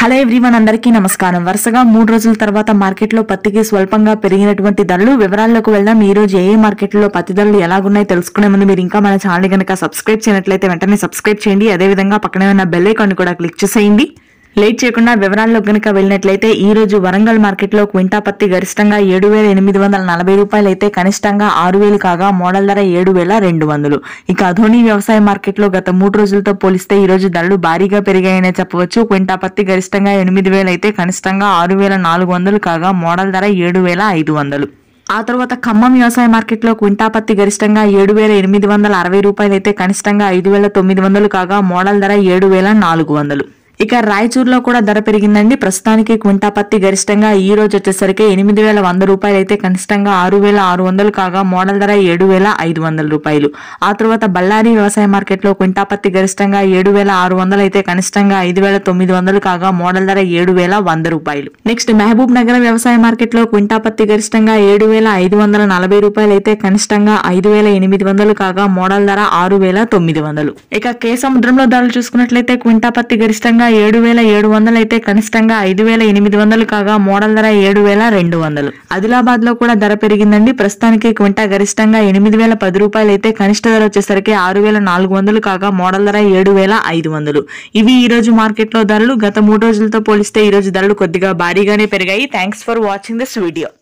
hello everyone అందరికీ నమస్కారం వరుసగా మూడు రోజుల తర్వాత మార్కెట్లో పత్తికి స్వల్పంగా పెరిగినటువంటి ధరలు వివరాల్లోకి వెళ్దాం ఈ రోజు ఏ ఏ మార్కెట్లో పత్తి ధరలు ఎలాగున్నాయో తెలుసుకునే ముందు మీరు ఇంకా మన ఛానల్ కనుక సబ్స్క్రైబ్ చేయనట్లయితే వెంటనే సబ్స్క్రైబ్ చేయండి అదేవిధంగా పక్కనే ఉన్న బెల్ ఐకాన్ కూడా క్లిక్ చేసేయండి లేట్ చేయకుండా వివరాల్లో కనుక వెళ్ళినట్లయితే ఈ రోజు వరంగల్ మార్కెట్లో క్వింటా పత్తి గరిష్టంగా ఏడు వేల ఎనిమిది వందల నలభై రూపాయలు అయితే కనిష్టంగా ఆరు వేలు కాగా మోడల్ ధర ఏడు వేల రెండు వందలు ఇక అధోని వ్యవసాయ మార్కెట్లో గత మూడు రోజులతో పోలిస్తే ఈ రోజు ధరలు భారీగా పెరిగాయనే చెప్పవచ్చు క్వింటా పత్తి గరిష్టంగా ఎనిమిది వేలు అయితే కనిష్టంగా ఆరు వేల నాలుగు వందలు కాగా మోడల్ ధర ఏడు వేల ఐదు వందలు ఆ తర్వాత ఖమ్మం వ్యవసాయ మార్కెట్లో క్వింటా పత్తి గరిష్టంగా ఏడు వేల ఎనిమిది వందల అరవై రూపాయలు అయితే కనిష్టంగా ఐదు వేల తొమ్మిది వందలు కాగా మోడల్ ధర ఏడు వేల నాలుగు వందలు ఇక రాయచూరులో కూడా ధర పెరిగిందండి ప్రస్తుతానికి క్వింటా పత్తి గరిష్టంగా ఈ రోజు వచ్చేసరికి ఎనిమిది వేల వంద రూపాయలు అయితే కనిష్టంగా ఆరు వేల ఆరు వందలు కాగా మోడల్ ధర ఏడు వేల ఐదు వందల రూపాయలు ఆ తర్వాత బళ్ళారి వ్యవసాయ మార్కెట్లో క్వింటా పత్తి గరిష్టంగా ఏడు వేల ఆరు వందలు అయితే కనిష్టంగా ఐదు వేల తొమ్మిది వందలు కాగా మోడల్ ధర ఏడు వేల వంద రూపాయలు నెక్స్ట్ మహబూబ్ నగర్ వ్యవసాయ మార్కెట్లో క్వింటా పత్తి గరిష్టంగా ఏడు వేల ఐదు వందల నలభై రూపాయలు అయితే కనిష్టంగా ఐదు వేల ఎనిమిది వందలు కాగా మోడల్ ధర ఆరు వేల తొమ్మిది వందలు ఇక కే సముద్రంలో ధరలు చూసుకున్నట్లయితే క్వింటా పత్తి గరిష్టంగా ఏడు వేల ఏడు వందలు అయితే కనిష్టంగా ఐదు వేల ఎనిమిది వందలు కాగా మోడల్ ధర ఏడు వేల రెండు వందలు ఆదిలాబాద్ లో కూడా ధర పెరిగిందండి ప్రస్తుతానికి క్వింటా గరిష్టంగా ఎనిమిది వేల పది రూపాయలు అయితే కనిష్ట ధర వచ్చేసరికి ఆరు వేల నాలుగు వందలు కాగా మోడల్ ధర ఏడు వేల ఐదు వందలు ఇవి ఈ రోజు మార్కెట్ లో ధరలు గత మూడు రోజులతో పోలిస్తే ఈ రోజు ధరలు కొద్దిగా భారీగానే పెరిగాయి thanks for watching this video